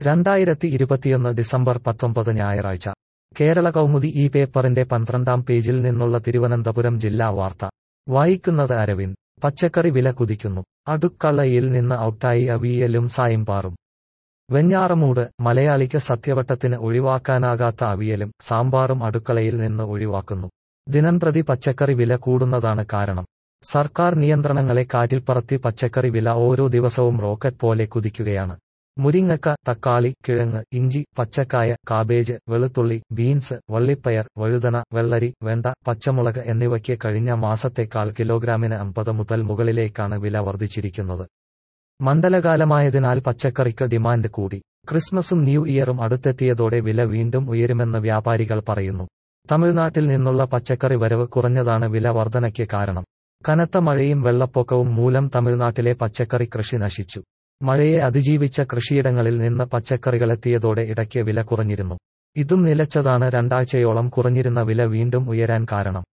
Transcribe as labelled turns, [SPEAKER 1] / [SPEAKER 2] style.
[SPEAKER 1] രണ്ടായിരത്തി ഇരുപത്തിയൊന്ന് ഡിസംബർ പത്തൊമ്പത് ഞായറാഴ്ച കേരള കൗമുദി ഈ പേപ്പറിന്റെ പന്ത്രണ്ടാം പേജിൽ നിന്നുള്ള തിരുവനന്തപുരം ജില്ലാ വാർത്ത വായിക്കുന്നത് അരവിന്ദ് പച്ചക്കറി വില കുതിക്കുന്നു അടുക്കളയിൽ നിന്ന് ഔട്ടായി അവിയലും സായിമ്പാറും വെഞ്ഞാറമൂട് മലയാളിക്ക് സത്യവട്ടത്തിന് ഒഴിവാക്കാനാകാത്ത അവിയലും സാമ്പാറും അടുക്കളയിൽ നിന്ന് ഒഴിവാക്കുന്നു ദിനംപ്രതി പച്ചക്കറി വില കൂടുന്നതാണ് കാരണം സർക്കാർ നിയന്ത്രണങ്ങളെ കാറ്റിൽ പറത്തി പച്ചക്കറി വില ഓരോ ദിവസവും റോക്കറ്റ് പോലെ കുതിക്കുകയാണ് മുരിങ്ങക്ക തക്കാളി കിഴങ്ങ് ഇഞ്ചി പച്ചക്കായ കാബേജ് വെളുത്തുള്ളി ബീൻസ് വള്ളിപ്പയർ വഴുതന വെള്ളരി വെണ്ട പച്ചമുളക് എന്നിവയ്ക്ക് കഴിഞ്ഞ മാസത്തേക്കാൾ കിലോഗ്രാമിന് അമ്പത് മുതൽ മുകളിലേക്കാണ് വില വർദ്ധിച്ചിരിക്കുന്നത് മണ്ഡലകാലമായതിനാൽ പച്ചക്കറിക്ക് ഡിമാൻഡ് കൂടി ക്രിസ്മസും ന്യൂ ഇയറും അടുത്തെത്തിയതോടെ വില വീണ്ടും ഉയരുമെന്ന് വ്യാപാരികൾ പറയുന്നു തമിഴ്നാട്ടിൽ നിന്നുള്ള പച്ചക്കറി വരവ് കുറഞ്ഞതാണ് വില വർധനയ്ക്ക് കാരണം കനത്ത മഴയും വെള്ളപ്പൊക്കവും മൂലം തമിഴ്നാട്ടിലെ പച്ചക്കറി കൃഷി നശിച്ചു മഴയെ അതിജീവിച്ച കൃഷിയിടങ്ങളിൽ നിന്ന് പച്ചക്കറികളെത്തിയതോടെ ഇടയ്ക്ക് വില കുറഞ്ഞിരുന്നു ഇതും നിലച്ചതാണ് രണ്ടാഴ്ചയോളം കുറഞ്ഞിരുന്ന വില വീണ്ടും ഉയരാൻ കാരണം